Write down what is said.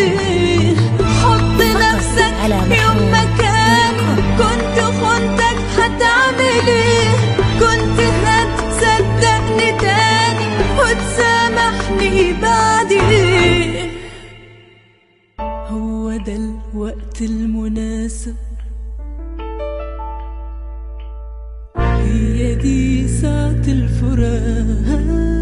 ايه حط نفسك على محمود يوم مكان كنت خنتك هتعمل ايه كنت هتصدقني تاني وتسامحني بعدين هو ده الوقت المناسب هي دي ساعة الفراق